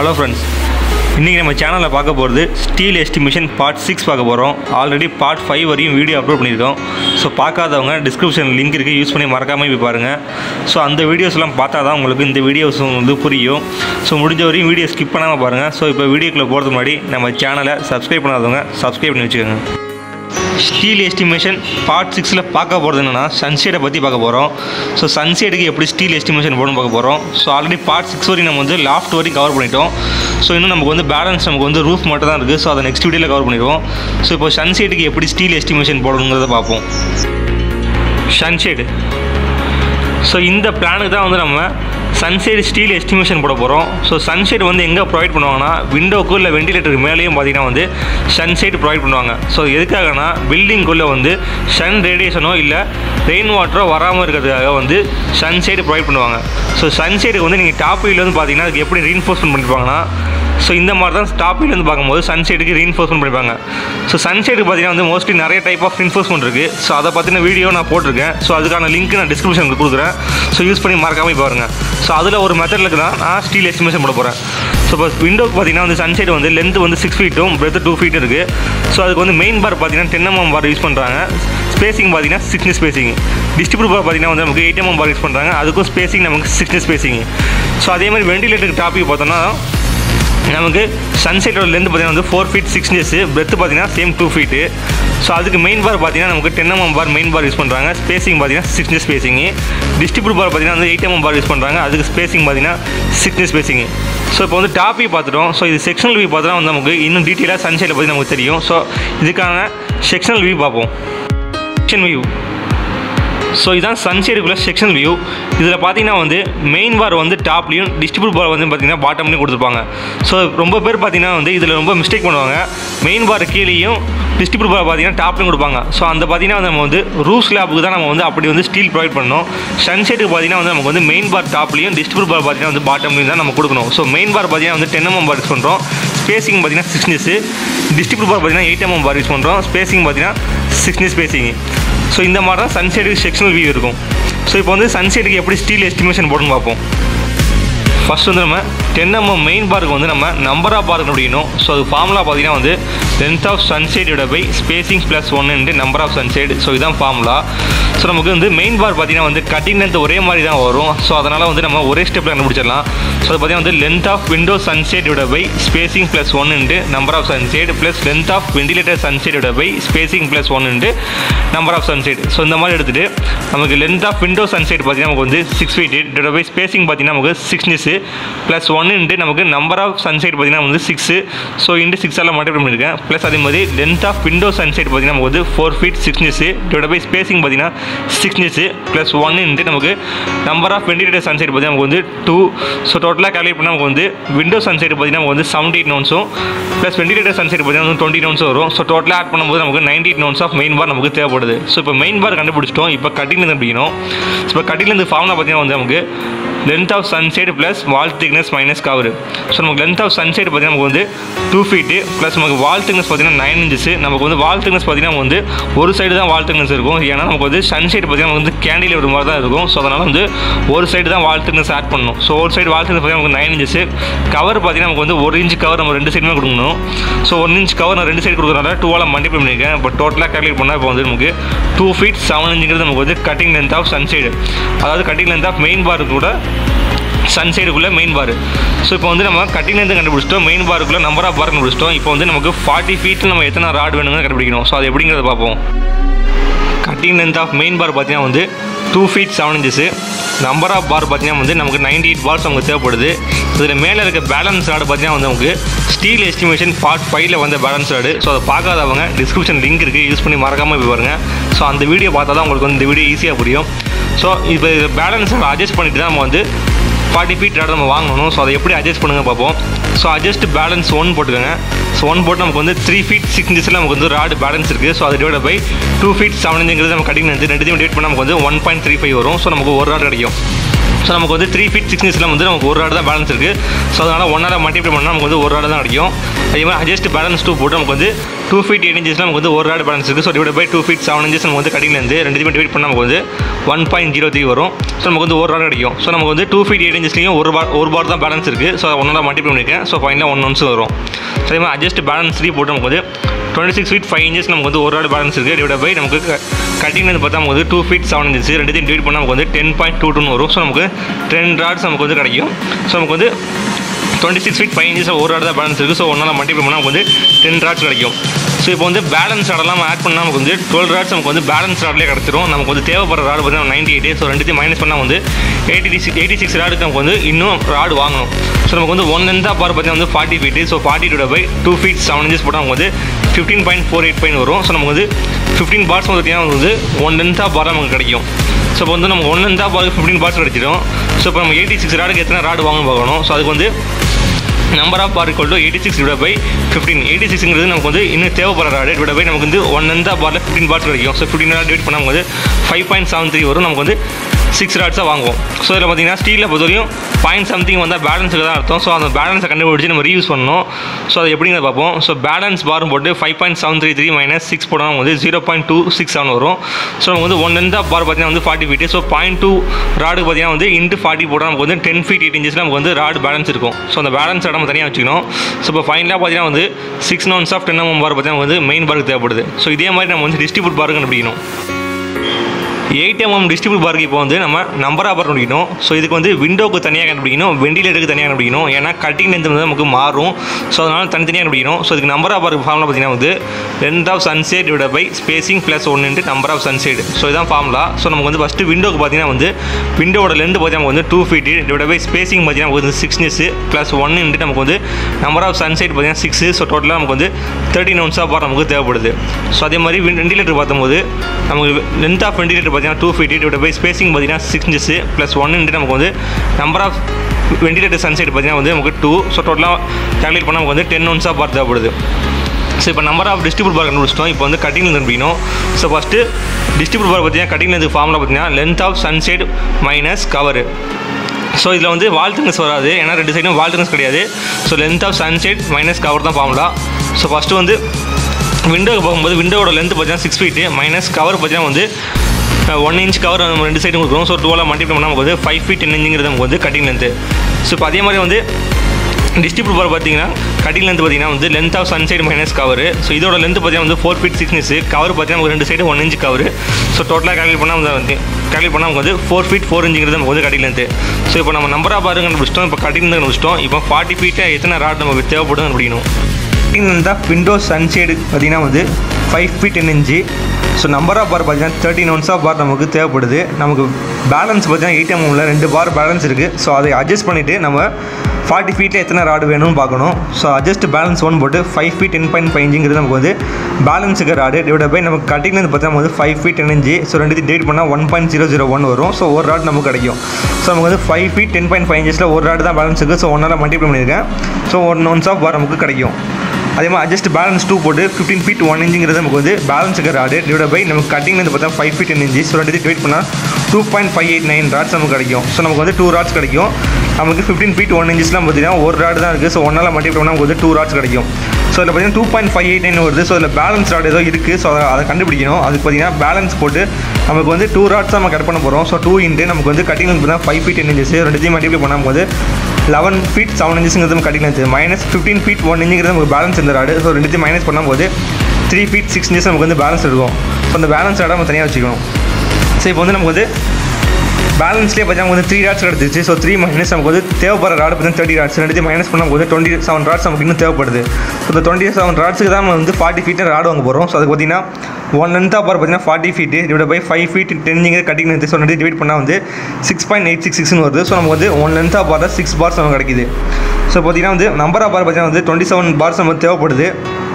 hello friends இன்றைக்கி நம்ம சேனலில் பார்க்க போகிறது ஸ்டீல் எஸ்டிமேஷன் பார்ட் சிக்ஸ் பார்க்க போகிறோம் ஆல்ரெடி பார்ட் ஃபைவ் வரையும் வீடியோ அப்லோட் பண்ணியிருக்கோம் ஸோ பார்க்காதவங்க டிஸ்கிரிப்ஷன் லிங்க் இருக்குது யூஸ் பண்ணி மறக்காமல் போய் பாருங்கள் ஸோ அந்த வீடியோஸ்லாம் பார்த்தா தான் உங்களுக்கு இந்த வீடியோஸ் வந்து புரியும் ஸோ முடிஞ்ச வரையும் வீடியோ ஸ்கிப் பண்ணாமல் பாருங்கள் ஸோ இப்போ வீடியோக்குள்ளே போகிறதுக்கு முன்னாடி நம்ம சேனலை சப்ஸ்கிரைப் பண்ணாதவங்க சப்ஸ்கிரைப் பண்ணி வச்சுக்கோங்க ஸ்டீல் எஸ்டிமேஷன் பார்ட் சிக்ஸில் பார்க்க போகிறது என்னென்னா சன்ஷேடை பற்றி பார்க்க போகிறோம் ஸோ சன்ஷேடுக்கு எப்படி ஸ்டீல் எஸ்டிமேஷன் போடணும் பார்க்க போகிறோம் ஸோ ஆல்ரெடி பார்ட் சிக்ஸ் வரையும் நம்ம வந்து லாஃப்ட் வரையும் கவர் பண்ணிட்டோம் ஸோ இன்னும் நமக்கு வந்து பேலன்ஸ் நமக்கு வந்து ரூஃப் மட்டும் தான் இருக்குது ஸோ அதை நெக்ஸ்ட் வீடியோவில் கவர் பண்ணிடுவோம் ஸோ இப்போ சன்ஷேடுக்கு எப்படி ஸ்டீல் எஸ்டிமேஷன் போடணுங்கிறத பார்ப்போம் சன்ஷேடு ஸோ இந்த பிளானுக்கு தான் வந்து நம்ம சன்ஷேடு ஸ்டீல் எஸ்டிமேஷன் போட போகிறோம் ஸோ சன்ஷேடு வந்து எங்கே ப்ரொவைட் பண்ணுவாங்கன்னா விண்டோக்கு இல்லை வெண்டிலேட்டருக்கு மேலேயும் பார்த்தீங்கன்னா வந்து சன்ஷேடு ப்ரொவைட் பண்ணுவாங்க ஸோ எதுக்காகனா பில்டிங்குள்ளே வந்து சன் ரேடியேஷனோ இல்லை ரெயின் வாட்டரோ வராமல் இருக்கிறதுக்காக வந்து சன்ஷேடு ப்ரொவைட் பண்ணுவாங்க ஸோ சன்ஷேடுக்கு வந்து நீங்கள் டாப் வியூல வந்து பார்த்தீங்கன்னா அதுக்கு எப்படி ரீன்ஃபோர்ஸ்மெண்ட் பண்ணிருப்பாங்கன்னா ஸோ இந்த மாதிரி தான் டாப் வியூலேருந்து பார்க்கும்போது சன்ஷேடுக்கு ரீன்ஃபோர்ஸ்மெண்ட் பண்ணிப்பாங்க ஸோ சன்ஷேடுக்கு பார்த்தீங்கன்னா வந்து மோஸ்ட்லி நிறைய டைப் ஆஃப் ரீன்ஃபோர்ஸ்மெண்ட் இருக்குது ஸோ அதை பற்றின வீடியோ நான் போட்டிருக்கேன் ஸோ அதுக்கான லிங்க் நான் டிஸ்கிரிப்ஷனுக்கு கொடுக்குறேன் ஸோ யூஸ் பண்ணி மறக்காமல் பாருங்கள் ஸோ அதில் ஒரு மெத்தடில் தான் நான் ஸ்டீல் எஸ்டிமேஷன் போட போகிறேன் ஸோ இப்போ விண்டோக்கு பார்த்தீங்கன்னா வந்து சன்ஷேடு வந்து லென்த் வந்து சிக்ஸ் ஃபீட்டும் பிரெத் டூ ஃபீட் இருக்குது ஸோ அதுக்கு வந்து மெயின் பார் பார்த்தீங்கன்னா டென் எம்எம் பார் யூஸ் பண்ணுறாங்க ஸ்பேசிங் பார்த்தீங்கன்னா சிக்ஸ்னு ஸ்பேசிங் டிஸ்ட்ரிபியூட் பார் பார்த்தீங்கன்னா வந்து நமக்கு எயிட் எம்எம் பார் யூஸ் பண்ணுறாங்க அதுக்கும் ஸ்பேசிங் நமக்கு சிக்ஸ்னு ஸ்பேசிங் ஸோ அதே மாதிரி வெண்டிலேட்டருக்கு டாபிக் பார்த்தோன்னா நமக்கு சன்செட்டோட லென்த் பார்த்தீங்கன்னா வந்து four feet six inches breadth பார்த்தீங்கன்னா சேம் டூ ஃபீட்டு ஸோ அதுக்கு மெயின் பார் பார்த்தீங்கன்னா நமக்கு ten mm bar main bar use பண்ணுறாங்க ஸ்பேசிங் பார்த்தீங்கன்னா six inch spacing distribute bar பார்த்தீங்கன்னா வந்து எயிட் எம்எம் பார் யூஸ் பண்ணுறாங்க அதுக்கு ஸ்பேசிங் பார்த்தீங்கன்னா சிக்ஸ் இன்ச் ஸ்பேசிங் ஸோ இப்போ வந்து டாபிக் பார்த்துட்டோம் ஸோ இது செக்ஷனல் வியூ பார்த்தா வந்து நமக்கு இன்னும் டீட்டெயிலாக சன்செட்டை பற்றி நமக்கு தெரியும் ஸோ இதுக்கான செக்ஷனல் வியூ பார்ப்போம் செக்ஷன் வியூ ஸோ இதுதான் சன்ஷேடுக்குள்ள செக்ஷன் வியூ இதில் பார்த்தீங்கன்னா வந்து மெயின் பார் வந்து டாப்லையும் டிஸ்ட்ரிபியூட் பார் வந்து பார்த்தீங்கன்னா பாட்டம்லையும் கொடுத்துருப்பாங்க ஸோ ரொம்ப பேர் பார்த்தீங்கன்னா வந்து இதில் ரொம்ப மிஸ்டேக் பண்ணுவாங்க மெயின் பார் கீழேயும் டிஸ்ட்ரிபியூட் பார் பார்த்தீங்கன்னா டாப்லையும் கொடுப்பாங்க ஸோ அந்த பார்த்தீங்கன்னா வந்து நம்ம வந்து ரூஃப் ஸ்லாப்புக்கு தான் நம்ம வந்து அப்படி வந்து ஸ்டீல் ப்ரொவைட் பண்ணணும் சன்ஷேடுக்கு பார்த்தீங்கன்னா வந்து நமக்கு வந்து மெயின் பார் டாப்லையும் டிஸ்ட்ரிபியூட் பார் பார்த்தீங்கன்னா வந்து பாட்டம்லையும் தான் நம்ம கொடுக்கணும் ஸோ மெயின் பார் பார்த்தீங்கன்னா வந்து டென் எம்எம் பார் யூஸ் பண்ணுறோம் ஸ்பேசிங் பார்த்தீங்கன்னா சிக்ஸ் இன்ச்சு டிஸ்ட்ரிபியூட் பார் பார்த்தீங்கன்னா எயிட் எம்எம் பார் யூஸ் பண்ணுறோம் ஸ்பேசிங் பார்த்தீங்கன்னா சிக்ஸ் இன்ச் ஸ்பேசிங் ஸோ இந்த மாதிரி தான் சன்செட்டுக்கு செக்ஷனல் வியூ இருக்கும் ஸோ இப்போ வந்து சன்செட்டுக்கு எப்படி ஸ்டீல் எஸ்டிமேஷன் போடணும்னு பார்ப்போம் ஃபஸ்ட் வந்து நம்ம டென் எம்எம் மெயின் பாருக்கு வந்து நம்ம நம்பர் ஆஃப் பாருக்கு முடியணும் ஸோ அது ஃபார்முலா பார்த்தீங்கன்னா வந்து லென்த் ஆஃப் சன்சைடோட பை ஸ்பேசிங் ப்ளஸ் ஒன்று நம்பர் ஆஃப் சன்சைடு ஸோ இதுதான் ஃபார்முலா ஸோ நமக்கு வந்து மெயின் பார் பார்த்தீங்கன்னா வந்து கட்டிங் லென்த் ஒரே மாதிரி தான் வரும் ஸோ அதனால் வந்து நம்ம ஒரே ஸ்டெப்பில் கண்டுபிடிச்சிடலாம் ஸோ அது பார்த்தீங்கன்னா வந்து லென்த் ஆஃப் விண்டோ சன்சைடோட பை ஸ்பேசிங் ப்ளஸ் ஒன்று number of sunshade plus length of ventilator சன்சைடோட பை ஸ்பேசிங் ப்ளஸ் ஒன்று நம்பர் ஆஃப் சன்சைடு ஸோ இந்த மாதிரி எடுத்துகிட்டு நமக்கு லென்த் ஆஃப் விண்டோ சன்சைடு பார்த்தீங்கன்னா நமக்கு வந்து சிக்ஸ் ஃபீட் இதோட பை ஸ்பேசிங் பார்த்தீங்கன்னா நமக்கு six inch plus one into நமக்கு நம்பர் ஆஃப் சன்சைட் பார்த்தீங்கன்னா வந்து சிக்ஸு ஸோ இன்ட்டு சிக்ஸால் மல்டிப்ளை பண்ணியிருக்கேன் ப்ளஸ் அதே மாதிரி லென்த் ஆஃப் விண்டோ சன்சைட் பார்த்தீங்கன்னா நமக்கு வந்து ஃபோர் ஃபீட் சிக்ஸ் இன்ச்சு இதோட பை ஸ்பேசிங் பார்த்தீங்கன்னா six inch plus one into நமக்கு நம்பர் ஆஃப் வெண்டிலேட்டர் சன்சைட் பார்த்தீங்கன்னா நமக்கு வந்து டூ ஸோ டோட்டலாக கால்குலேட் பண்ணால் நமக்கு வந்து விண்டோ சன்சைட் பார்த்தீங்கன்னா நமக்கு வந்து செவன்டி எயிட் நோன்ஸும் ப்ளஸ் வெண்டிலேட்டர் சன்சைட் பார்த்தீங்கன்னா வந்து டுவெண்ட்டி நோன்ஸ் வரும் ஸோ டோட்டலாக ஆட் பண்ணும்போது நமக்கு ninety eight nos of main bar நமக்கு தேவைப்படுது ஸோ இப்போ மெயின் பார் கண்டுபிடிச்சிட்டோம் இப்போ கட்டிங்லேருந்து பிடிக்கணும் இப்போ கட்டிங்லேருந்து ஃபார்முலா பார்த்தீங்கன்னா வந்து நமக்கு length of sunshade plus wall thickness minus cover so நமக்கு லென்த் ஆஃப் சன்சைடு பார்த்தீங்கன்னா நமக்கு வந்து டூ ஃபீட்டு ப்ளஸ் நமக்கு வால் திக்னஸ் பார்த்தீங்கன்னா நைன் இன்ச்சஸ் நமக்கு வந்து வால் திக்னஸ் பார்த்தீங்கன்னா வந்து ஒரு சைடு தான் வால் திக்னஸ் இருக்கும் ஏன்னா நமக்கு வந்து சன்சைடு பார்த்தீங்கன்னா வந்து கேண்டில் ஒரு மாதிரி தான் இருக்கும் ஸோ அதனால் வந்து ஒரு சைடு தான் வால் திக்னஸ் ஆட் பண்ணணும் ஸோ ஒரு சைடு வால் திக்னஸ் பார்த்தீங்கன்னா நமக்கு நைன் இன்ச்சஸ் கவர் பார்த்தீங்கன்னா நமக்கு வந்து ஒரு இன்ச் கவர் நம்ம ரெண்டு சைடுமே கொடுக்கணும் ஸோ ஒன் இன்ச் கவர் நான் ரெண்டு சைடு கொடுக்குறதுனால டூவால் மல்டிப்ளை பண்ணியிருக்கேன் இப்போ டோட்டலாக கால்குலேட் பண்ணால் இப்போ வந்து நமக்கு டூ ஃபீட் செவன் இன்ச்சுங்கிறது நமக்கு வந்து கட்டிங் லென்த் ஆஃப் சன்சைடு அதாவது cutting length of main bar கூட சன்சைடுக்குள்ளே மெயின் பார் ஸோ இப்போ வந்து நம்ம கட்டிங் லென்த் கண்டுபிடிச்சிட்டோம் மெயின் பாருக்குள்ளே நம்பர் ஆஃப் பார் கண்டுபிடிச்சிட்டோம் இப்போ வந்து நமக்கு ஃபார்ட்டி ஃபீட்டில் நம்ம எத்தனை ராட் வேணுங்கன்னு கண்டுபிடிக்கணும் ஸோ அது எப்படிங்கிறத பார்ப்போம் cutting length of main bar பார்த்தீங்கன்னா வந்து two feet seven inches number of bar பார்த்தீங்கன்னா வந்து நமக்கு நைன்டி எயிட் பார்ஸ் நமக்கு தேவைப்படுது இதில் மேலே இருக்க பேலன்ஸ் ராடு பார்த்தீங்கன்னா வந்து நமக்கு ஸ்டீல் எஸ்டிமேஷன் பார்ட் ஃபைவ்ல வந்த பேலன்ஸ் ராடு ஸோ அதை பார்க்காதவங்க டிஸ்கிரிப்ஷன் லிங்க் இருக்குது யூஸ் பண்ணி மறக்காமல் போய் பாருங்கள் ஸோ அந்த வீடியோ பார்த்தா தான் உங்களுக்கு வந்து இந்த வீடியோ ஈஸியாக புரியும் ஸோ இப்போ பேலன்ஸ் அட்ஜஸ்ட் பண்ணிட்டு தான் நம்ம வந்து ஃபார்ட்டி ஃபீட் ராட் நம்ம வாங்கணும் ஸோ அதை எப்படி அட்ஜஸ்ட் பண்ணுங்க பார்ப்போம் ஸோ அட்ஜஸ்ட் பேலன்ஸ் ஒன் போட்டுக்கோங்க ஸோ ஒன் போட்டு நமக்கு வந்து த்ரீ ஃபீட் சிக்ஸ் இன்ச்சஸில் நமக்கு வந்து ராடு பேலன்ஸ் இருக்குது ஸோ அது divide by two feet seven இன்ச்சுங்கிறது நம்ம கட்டிங் வந்து ரெண்டுத்தையும் டிவைட் பண்ணால் நமக்கு வந்து ஒன் பாயிண்ட் த்ரீ ஃபைவ் வரும் ஸோ நமக்கு ஒரு ராட் கிடைக்கும் ஸோ நமக்கு வந்து த்ரீ ஃபீட் சிக்ஸ் இன்ச்சில் வந்து நமக்கு ஒரு ராடு தான் பேலன்ஸ் இருக்குது ஸோ அதனால் ஒன்றால் மல்டிப்ளை பண்ணால் நமக்கு வந்து ஒரு ராடு தான் கிடைக்கும் அதே மாதிரி அட்ஜஸ்ட் பேலன்ஸ் டூ போட்டு நமக்கு வந்து டூ ஃபீட் எயிட் இன்ச்சஸில் நமக்கு வந்து ஒரு ராடு பேலன்ஸ் இருக்குது so divide by two feet seven inches நமக்கு வந்து கட்டிங்லேருந்து ரெண்டுத்தையுமே டிவைட் பண்ணால் நமக்கு வந்து ஒன் பாயிண்ட் ஜீரோ த்ரீ வரும் ஸோ நமக்கு வந்து ஒரு ராடு கிடைக்கும் ஸோ நமக்கு வந்து டூ ஃபீட் எயிட் இன்ச்சஸ்லையும் ஒரு பார் ஒரு பார் தான் பேலன்ஸ் இருக்குது ஸோ ஒன்றால் மல்டிப்ளை பண்ணியிருக்கேன் ஸோ ஃபைனலாக ஒன் ஒன்ஸ் வரும் ஸோ அதே மாதிரி அட்ஜஸ்ட் பேலன்ஸ் த்ரீ போட்டு நமக்கு வந்து twenty six feet five inches நமக்கு வந்து ஒரு ராடு பேலன்ஸ் இருக்குது டிவைட் பை நமக்கு கட்டிங் வந்து பார்த்தா நமக்கு வந்து டூ ஃபீட் செவன் இன்ச்சஸ் ரெண்டுத்தையும் டிவைட் பண்ணால் நமக்கு வந்து டென் பாயிண்ட் டூ டூன்னு வரும் ஸோ நமக்கு டென் ராட்ஸ் நமக்கு வந்து கிடைக்கும் ஸோ நமக்கு வந்து twenty six feet five inches ஒரு ராடு தான் பேலன்ஸ் இருக்குது ஸோ ஒன்றால் மல்டிப்ளை பண்ணால் நமக்கு வந்து டென் ராட்ஸ் கிடைக்கும் ஸோ இப்போ வந்து பேலன்ஸ் ராடெல்லாம் ஆட் பண்ணால் நமக்கு வந்து டுவெல் ராட்ஸ் நமக்கு வந்து பேலன்ஸ் ராட்லேயே கிடச்சிரும் நமக்கு வந்து தேவைப்படுற ராடு பார்த்தீங்கன்னா நைன்டி எயிட் ஸோ ரெண்டுத்தையும் மைனஸ் பண்ணால் வந்து எயிட்டி சிக்ஸ் எயிட்டி சிக்ஸ் ராடுக்கு நமக்கு வந்து இன்னும் ராடு வாங்கணும் ஸோ நமக்கு வந்து ஒன் லென்த்தாக பார் பார்த்தீங்கன்னா வந்து forty feet so forty two by two feet seven inches போட்டால் நமக்கு வந்து fifteen point four eight point வரும் ஸோ நமக்கு வந்து ஃபிஃப்டீன் பார்ட்ஸ் பார்த்தீங்கன்னா வந்து ஒன் லென்த்தாக பார் நமக்கு கிடைக்கும் ஸோ இப்போ வந்து நம்ம ஒன் லென்த்தாக பார் ஃபிஃப்டீன் பார்ட்ஸ் கிடைச்சிடும் ஸோ இப்போ நம்ம எயிட்டி சிக்ஸ் ராடுக்கு எத்தனை ராடு வாங்கணும் பார்க்கணும் ஸோ அதுக்கு வந்து number of bar equal to eighty six divide by fifteen eighty சிக்ஸ்ங்கிறது நமக்கு வந்து இன்னும் தேவைப்படுற ராடு டிவைட் பை நமக்கு வந்து ஒன் எந்த பாரில் ஃபிஃப்டின் பார்ட்ஸ் கிடைக்கும் ஸோ ஃபிஃப்டின் ராட் டிவைட் பண்ணால் நமக்கு வந்து ஃபைவ் பாயிண்ட் செவன் த்ரீ வரும் நமக்கு வந்து சிக்ஸ் ராட்ஸாக வாங்குவோம் ஸோ இதில் பார்த்தீங்கன்னா ஸ்டீலில் பொறுத்தவரையும் பாயிண்ட் சம்திங் வந்தால் பேலன்ஸுக்கு தான் அர்த்தம் ஸோ அந்த பேலன்ஸை கண்டுபிடிச்சி நம்ம ரீயூஸ் பண்ணணும் ஸோ அது எப்படிங்கிறத பார்ப்போம் ஸோ பேலன்ஸ் பாரும் போட்டு five point seven three three minus six போட்டால் நமக்கு வந்து zero point two six seven வரும் ஸோ நமக்கு வந்து ஒன் எந்த பார் பார்த்தீங்கன்னா வந்து forty feet so point two rod பார்த்தீங்கன்னா வந்து இன்ட்டு ஃபார்ட்டி போட்டால் நமக்கு வந்து டென் ஃபீட் எயிட் இன்ச்சஸ் நமக்கு வந்து ராடு பேலன்ஸ் இருக்கும் ஸோ அந்த பேலன்ஸ் நம்ம தனியாக வச்சுக்கணும் ஸோ இப்போ ஃபைனலாக பார்த்தீங்கன்னா வந்து six nos of ten mm bar பார்த்தீங்கன்னா வந்து மெயின் பாருக்கு தேவைப்படுது ஸோ இதே மாதிரி நம்ம வந்து டிஸ்ட்ரிபியூட் பாருக்கு கண்டுபிடிக்கணும் எயிட் எம்எம் டிஸ்ட்ரிபியூட் பாருக்கு இப்போ வந்து நம்ம நம்பர் ஆஃப் கண்டுபிடிக்கணும் ஸோ இதுக்கு வந்து விண்டோக்கு தனியாக கண்டுபிடிக்கணும் வெண்டிலேட்டருக்கு தனியாக கண்டுபிடிக்கணும் ஏன்னா கட்டிங் லென்த் வந்து நமக்கு மாறும் ஸோ அதனால் தனித்தனியாக கண்டுபிடிக்கணும் ஸோ இதுக்கு நம்பர் ஆஃப் பாருக்கு ஃபார்முலா பார்த்தீங்கன்னா வந்து length of sunshade divide by spacing plus one into number of sunshade so இதான் ஃபார்முலா ஸோ நமக்கு வந்து ஃபஸ்ட்டு விண்டோக்கு பார்த்தீங்கன்னா வந்து விண்டோட லென்த் பார்த்தீங்கன்னா வந்து two feet divide by spacing பார்த்தீங்கன்னா நமக்கு வந்து சிக்ஸ்னஸ் ப்ளஸ் ஒன் இன்ட்டு நமக்கு வந்து நம்பர் ஆஃப் சன்சைட் பார்த்தீங்கன்னா சிக்ஸ் ஸோ டோட்டலாக நமக்கு வந்து தேர்ட்டின் ஒன்ஸ் ஆஃப் பார் நமக்கு தேவைப்படுது ஸோ அதே மாதிரி வெண்டிலேட்டர் பார்க்கும்போது நமக்கு லென்த் ஆஃப் வெண்டிலேட்டர் பார்த்தீங்கன்னா two feet divide by spacing பார்த்தீங்கன்னா six inches plus one into நமக்கு வந்து நம்பர் ஆஃப் வெண்டிலேட்டர் சன்சைட் பார்த்தீங்கன்னா வந்து நமக்கு டூ ஸோ டோட்டலாக கால்குலேட் பண்ணால் நமக்கு வந்து டென் ஒன்ஸ் ஆஃப் பார் தேவைப்படுது ஸோ இப்போ நம்பர் ஆஃப் டிஸ்ட்ரிபியூட் பார் கண்டுபிடிச்சிட்டோம் இப்போ வந்து கட்டிங் கண்டுபிடிக்கணும் ஸோ ஃபஸ்ட்டு டிஸ்ட்ரிபியூட் பார் பார்த்தீங்கன்னா கட்டிங் லென்த் ஃபார்மில் பார்த்தீங்கன்னா length of sunshade minus cover so இதில் வந்து வால்டர்னஸ் வராது ஏன்னா ரெண்டு சைடும் வால்டர்னஸ் கிடையாது so length of sunshade minus cover தான் ஃபார்முலா ஸோ ஃபஸ்ட்டு வந்து விண்டோக்கு போகும்போது விண்டோட லென்த் பார்த்தீங்கன்னா சிக்ஸ் ஃபீட்டு மைனஸ் கவர் பார்த்தீங்கன்னா வந்து ஒன் இன்ச் கவர் நம்ம ரெண்டு சைடும் கொடுக்குறோம் ஸோ டுவெல்லாம் மல்டிப்ளை பண்ணால் நமக்கு வந்து ஃபைவ் ஃபீட் டென் இன்ச்சுங்கிறது நமக்கு வந்து கட்டிங் லென்த்து ஸோ இப்போ அதே மாதிரி வந்து டிஸ்ட்ரிபியூட் பார் பார்த்தீங்கன்னா கட்டிங் லென்த் பார்த்தீங்கன்னா வந்து length of sunshade minus cover so இதோட லென்த் பார்த்தீங்கன்னா வந்து ஃபோர் ஃபீட் சிக்ஸ்னஸ் கவர் பார்த்தீங்கன்னா நமக்கு ரெண்டு side one inch cover so டோட்டலாக கால்குலேட் பண்ணால் வந்து கால்குலேட் பண்ணால் நமக்கு வந்து ஃபோர் ஃபீட் ஃபோர் இன்ச்சுங்கிறது நமக்கு வந்து கட்டிங் லென்த்து ஸோ இப்போ நம்ம நம்பராக பாருங்க கண்டுபிடிச்சிட்டோம் இப்போ கட்டிங் லென்த் கண்டுபிடிச்சிட்டோம் இப்போ ஃபார்ட்டி ஃபீட்டை எத்தனை ராட் நமக்கு தேவைப்படுதுன்னு கண்டுபிடிக்கணும் cutting length of window sunshade பார்த்தீங்கன்னா வந்து five feet ten inch so number of bar பார்த்தீங்கன்னா தேர்ட்டின் ஒன்ஸ் ஆஃப் பார் நமக்கு தேவைப்படுது நமக்கு பேலன்ஸ் பார்த்தீங்கன்னா எயிட் எம்எம்ல ரெண்டு பார் பேலன்ஸ் இருக்குது ஸோ அதை அட்ஜஸ்ட் பண்ணிவிட்டு நம்ம ஃபார்ட்டி ஃபீட்டில் எத்தனை ராடு வேணும்னு பார்க்கணும் ஸோ அட்ஜஸ்ட் பேலன்ஸ் ஒன் போட்டு five feet ten point five இன்ச்சுங்கிறது நமக்கு வந்து பேலன்ஸுக்கு ராடு டிவைட் பை நமக்கு கட்டிங் வந்து பார்த்தா வந்து five feet ten inch so ரெண்டு டேட் பண்ணால் one point zero zero one வரும் ஸோ ஒரு ராடு நமக்கு கிடைக்கும் ஸோ நமக்கு வந்து five feet ten point five இன்ச்சஸில் ஒரு ராடு தான் பேலன்ஸ் இருக்குது ஸோ ஒன்றால் மல்டிப்ளை பண்ணியிருக்கேன் so one nos of bar நமக்கு கிடைக்கும் அதே மாதிரி அட்ஜஸ்ட் பேலன்ஸ் டூ போட்டு ஃபிஃப்டின் ஃபீட் ஒன் இன்ச்சுங்கிறது நமக்கு வந்து பேலன்ஸுக்கு ராடு டிவைட் பை நமக்கு கட்டிங் வந்து பார்த்தா five feet ten inch so ரெண்டு டிவைட் பண்ணால் two point five eight nine rods நமக்கு கிடைக்கும் ஸோ நமக்கு வந்து டூ ராட்ஸ் கிடைக்கும் நமக்கு ஃபிஃப்டின் ஃபீட் ஒன் இன்ச்சஸ்லாம் பார்த்தீங்கன்னா ஒரு ராடு தான் இருக்குது ஸோ ஒன்றால் மல்டிப்ளை பண்ணால் நமக்கு வந்து டூ ராட்ஸ் கிடைக்கும் ஸோ இதில் பார்த்தீங்கன்னா two point five eight nine வருது ஸோ இதில் பேலன்ஸ் ராட் ஏதோ இருக்குது ஸோ அதை அதை கண்டுபிடிக்கணும் அதுக்கு பார்த்தீங்கன்னா பேலன்ஸ் போட்டு நமக்கு வந்து டூ ராட்ஸ் நம்ம கட் பண்ண போகிறோம் ஸோ டூ இன்ட்டு நமக்கு வந்து கட்டிங் வந்து பார்த்தீங்கன்னா ஃபைவ் ஃபீட் டென் இன்ச்சஸ் ரெண்டுத்தையும் மல்டிப்ளை பண்ணும் போது லெவன் ஃபீட் செவன் இன்ச்சஸ்ங்கிறது நம்ம cutting length minus fifteen feet one இன்ச்சுங்கிறது நமக்கு பேலன்ஸ் இந்த ராடு ஸோ ரெண்டுத்தையும் மைனஸ் பண்ணும்போது த்ரீ ஃபீட் சிக்ஸ் இன்ச்சஸ் நமக்கு வந்து பேலன்ஸ் இருக்கும் ஸோ அந்த பேலன்ஸ் ராடை நம்ம தனியாக வச்சுக்கணும் ஸோ இப்போ வந்து நமக்கு வந்து பேலன்ஸ்லேயே பார்த்தீங்கன்னா வந்து த்ரீ ராட்ஸ் கிடச்சிச்சு ஸோ த்ரீ மைனஸ் நமக்கு வந்து தேவைப்படுற ராடு பார்த்தீங்கன்னா தேர்ட்டி ராட்ஸ் ரெண்டுத்தையும் மைனஸ் பண்ண வந்து டுவெண்ட்டி செவன் ராட்ஸ் நமக்கு இன்னும் தேவைப்படுது ஸோ இந்த டுவெண்ட்டி செவன் ராட்ஸுக்கு தான் நம்ம வந்து ஃபார்ட்டி ஃபீட் ராடு வாங்க போகிறோம் ஸோ அதுக்கு பார்த்தீங்கன்னா ஒன் லென்த்தாக பார் பார்த்தீங்கன்னா forty feet divide by five feet டென்னிங்க கட்டிங் லென்த் ஸோ ரெண்டு டிவைட் பண்ணால் வந்து சிக்ஸ் பாயிண்ட் எயிட் சிக்ஸ் சிக்ஸ்னு வருது ஸோ நமக்கு வந்து ஒன் லென்த்தாக பார் சிக்ஸ் பார்ஸ் நமக்கு கிடைக்குது ஸோ பார்த்தீங்கன்னா வந்து நம்பர் ஆஃப் பார் பார்த்தீங்கன்னா வந்து டுவெண்ட்டி செவன் பார்ஸ் நமக்கு தேவைப்படுது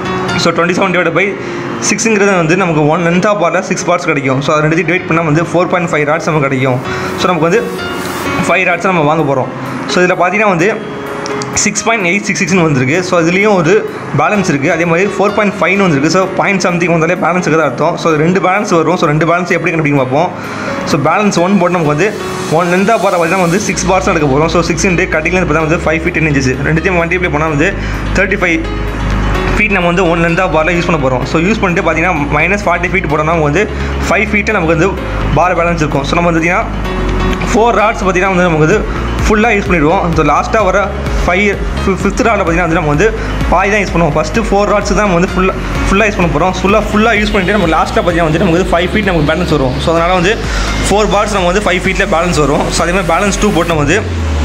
so twenty seven divide by சிக்ஸுங்கிறது வந்து நமக்கு ஒன் லென்த்தாக பார்ட்டால் சிக்ஸ் பார்ட்ஸ் கிடைக்கும் ஸோ அது ரெண்டுத்தையும் டிவைட் பண்ணால் வந்து ஃபோர் பாயிண்ட் ஃபைவ் ராட்ஸ் நமக்கு கிடைக்கும் ஸோ நமக்கு வந்து ஃபைவ் ராட்ஸ் நம்ம வாங்க போகிறோம் ஸோ இதில் பார்த்தீங்கன்னா வந்து சிக்ஸ் பாயிண்ட் எயிட் சிக்ஸ் சிக்ஸ்னு வந்திருக்கு ஸோ இதுலேயும் ஒரு பேலன்ஸ் இருக்குது அதே மாதிரி ஃபோர் பாயிண்ட் ஃபைவ்னு வந்திருக்கு ஸோ பாயிண்ட் சம்திங் வந்தாலே பேலன்ஸ் இருக்கிறதா அர்த்தம் ஸோ ரெண்டு பேலன்ஸ் வரும் ஸோ ரெண்டு பேலன்ஸ் எப்படி கண்டுபிடிக்க பார்ப்போம் ஸோ பேலன்ஸ் ஒன் போட்டு நமக்கு வந்து ஒன் லென்த்தாக பார் பார்த்தீங்கன்னா வந்து சிக்ஸ் பார்ஸ் எடுக்க போகிறோம் ஸோ சிக்ஸ் இன்ட்டு கட்டிங்லேருந்து பார்த்தா வந்து ஃபைவ் ஃபீட் டென் இன்ச்சஸ் ரெண்டுத்தையும் மல்டிப்ளை பண்ணால் வந்து தேர்ட்டி ஃபைவ் ஃபீட் நம்ம வந்து ஒன் லென்த்தாக பாரில் யூஸ் பண்ண போகிறோம் ஸோ யூஸ் பண்ணிட்டு பார்த்தீங்கன்னா மைனஸ் ஃபார்ட்டி ஃபீட் போட்டோம்னா நமக்கு வந்து ஃபைவ் ஃபீட்டு நமக்கு வந்து பார் பேலன்ஸ் இருக்கும் ஸோ நம்ம வந்து பார்த்தீங்கன்னா ஃபோர் ராட்ஸ் பார்த்தீங்கன்னா வந்து நமக்கு வந்து ஃபுல்லாக யூஸ் பண்ணிடுவோம் ஸோ லாஸ்ட்டாக வர ஃபைவ் ஃபிஃப்த் ராடில் பார்த்தீங்கன்னா வந்து நம்ம வந்து பாய் தான் யூஸ் பண்ணுவோம் ஃபஸ்ட்டு ஃபோர் ராட்ஸ் தான் நம்ம வந்து ஃபுல்லாக ஃபுல்லாக யூஸ் பண்ண போகிறோம் ஃபுல்லாக ஃபுல்லாக யூஸ் பண்ணிட்டு நம்ம லாஸ்ட்டாக பார்த்தீங்கன்னா வந்து நமக்கு வந்து ஃபைவ் ஃபீட் நமக்கு பேலன்ஸ் வரும் ஸோ அதனால் வந்து ஃபோர் பார்ட்ஸ் நம்ம வந்து ஃபைவ் ஃபீட்டில் பேலன்ஸ் வரும் ஸோ அதே மாதிரி பேலன்ஸ் டூ போட்டு நம்ம வந்து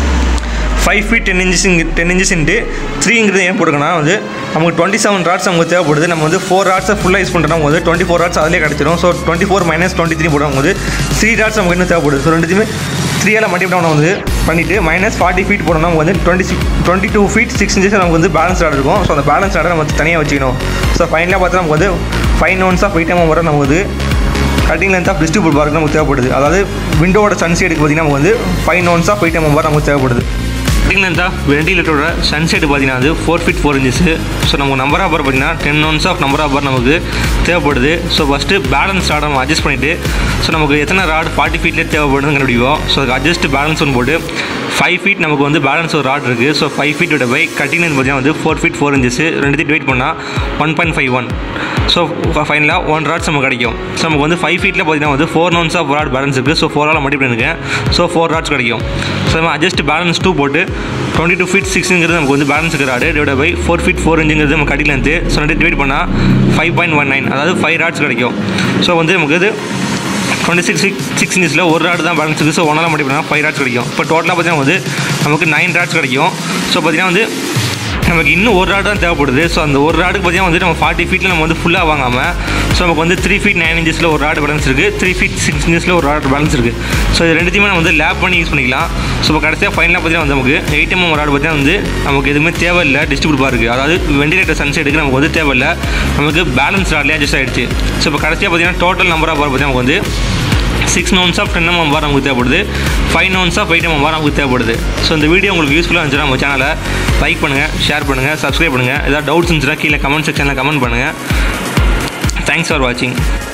five feet ten inches ten inches into த்ரீங்கிறது ஏன் போட்டுக்கனா வந்து நமக்கு டுவெண்ட்டி செவன் ராட்ஸ் நமக்கு தேவைப்படுது நம்ம வந்து ஃபோர் ராட்ஸை ஃபுல்லாக யூஸ் பண்ணுறோம் வந்து டுவெண்ட்டி ஃபோர் ராட்ஸ் அதிலே கிடச்சிரும் so twenty four minus twenty three போடுவோம் வந்து த்ரீ ராட்ஸ் நமக்கு இன்னும் தேவைப்படுது ஸோ ரெண்டுத்தையுமே த்ரீயால் மல்டிப்ளை பண்ண வந்து பண்ணிவிட்டு மைனஸ் ஃபார்ட்டி ஃபீட் போடணும் நமக்கு வந்து twenty six twenty two feet six inches நமக்கு வந்து பேலன்ஸ் ஆர்டர் இருக்கும் ஸோ அந்த பேலன்ஸ் ஆர்டர் நம்ம தனியாக வச்சுக்கணும் ஸோ ஃபைனலாக பார்த்தா நமக்கு வந்து ஃபைவ் நோன்ஸ் ஆஃப் ஐட்டம் வர நமக்கு வந்து கட்டிங் லென்த் ஆஃப் டிஸ்ட்ரிபியூட் பார்க்கு நமக்கு தேவைப்படுது அதாவது விண்டோட சன்சைடுக்கு பார்த்தீங்கன்னா நமக்கு வந்து ஃபைவ் நோன்ஸ் ஆஃப் ஐட்டம் வர நமக்கு தேவைப்படுது கட்டிங் லென்த் ஆஃப் வெண்டிலேட்டரோட சன்சைடு பார்த்தீங்கன்னா வந்து four feet four inches so நமக்கு நம்பர் ஆஃப் பார் பார்த்தீங்கன்னா ten nos of number of bar நமக்கு தேவைப்படுது ஸோ ஃபஸ்ட்டு பேலன்ஸ் ராட் நம்ம அட்ஜஸ்ட் பண்ணிவிட்டு ஸோ நமக்கு எத்தனை ராட் ஃபார்ட்டி ஃபீட்லேயே தேவைப்படுதுன்னு கண்டுபிடிப்போம் ஸோ அதுக்கு அட்ஜஸ்ட் பேலன்ஸ் ஒன்று போட்டு ஃபைவ் ஃபீட் நமக்கு வந்து பேலன்ஸ் ஒரு ராட் இருக்குது ஸோ ஃபைவ் ஃபீட் விட பை கட்டிங் லென்த் பார்த்தீங்கன்னா வந்து ஃபோர் ஃபீட் ஃபோர் இன்ச்சஸ் ரெண்டுத்தையும் டிவைட் பண்ணால் one point five one so ஃபைனலாக ஒன் ராட்ஸ் நமக்கு கிடைக்கும் ஸோ நமக்கு வந்து ஃபைவ் ஃபீட்டில் பார்த்தீங்கன்னா வந்து four nos of rod balance இருக்குது ஸோ ஃபோரால் மல்டிப்ளை பண்ணிருக்கேன் ஸோ ஃபோர் ராட்ஸ் கிடைக்கும் ஸோ நம்ம அட்ஜஸ்ட் பேலன்ஸ் டூ போட்டு டுவெண்ட்டி டூ ஃபீட் சிக்ஸுங்கிறது நமக்கு வந்து பேலன்ஸ் இருக்கிற rod divide by four feet four இன்ச்சுங்கிறது நம்ம கட்டி லென்த்து ஸோ ரெண்டு டிவைட் பண்ணால் ஃபைவ் பாயிண்ட் ஒன் நைன் அதாவது ஃபைவ் ராட்ஸ் கிடைக்கும் ஸோ வந்து நமக்கு இது டுவெண்ட்டி சிக்ஸ் சிக்ஸ் சிக்ஸ் இன்ச்சில் ஒரு ராடு தான் பேலன்ஸ் இருக்குது ஸோ ஒன்றால் மல்டிப்ளை பண்ணால் ஃபைவ் ராட்ஸ் கிடைக்கும் இப்போ டோட்டலாக பார்த்தீங்கன்னா வந்து நமக்கு நைன் ராட்ஸ் கிடைக்கும் ஸோ பார்த்தீங்கன்னா வந்து நமக்கு இன்னும் ஒரு ராடு தான் தேவைப்படுது ஸோ அந்த ஒரு ராடுக்கு பார்த்தீங்கன்னா வந்து நம்ம ஃபார்ட்டி ஃபீட்டில் நம்ம வந்து ஃபுல்லாக வாங்காமல் ஸோ நமக்கு வந்து த்ரீ ஃபீட் நைன் இன்ச்சஸில் ஒரு ராடு பேலன்ஸ் இருக்குது த்ரீ ஃபீட் சிக்ஸ் இன்ச்சஸில் ஒரு ராடு பேலன்ஸ் இருக்குது ஸோ இது ரெண்டுத்தையுமே நம்ம வந்து லேப் பண்ணி யூஸ் பண்ணிக்கலாம் ஸோ இப்போ கடைசியாக ஃபைனலாக பார்த்தீங்கன்னா வந்து நமக்கு எயிட் எம்எம் ராடு பார்த்தீங்கன்னா வந்து நமக்கு எதுவுமே தேவையில்லை டிஸ்ட்ரிபியூட் பாருக்கு அதாவது வெண்டிலேட்டர் சன்சைடுக்கு நமக்கு வந்து தேவையில்லை நமக்கு பேலன்ஸ் ராட்லேயே அட்ஜஸ்ட் ஆகிடுச்சு ஸோ இப்போ கடைசியாக பார்த்தீங்கன்னா டோட்டல் நம்பர் ஆஃப் பார் பார்த்தீங்கன்னா நமக்கு வந்து six nos of ten mm bar நமக்கு தேவைப்படுது five nos of eight mm bar நமக்கு தேவைப்படுது ஸோ இந்த வீடியோ உங்களுக்கு யூஸ்ஃபுல்லாக இருந்துச்சுன்னா நம்ம சேனலை லைக் பண்ணுங்கள் ஷேர் பண்ணுங்கள் சப்ஸ்கிரைப் பண்ணுங்கள் ஏதாவது டவுட்ஸ் இருந்துச்சுன்னா கீழே கமெண்ட் செக்ஷனில் கமெண்ட் பண்ணுங்கள் தேங்க்ஸ் ஃபார் வாட்சிங்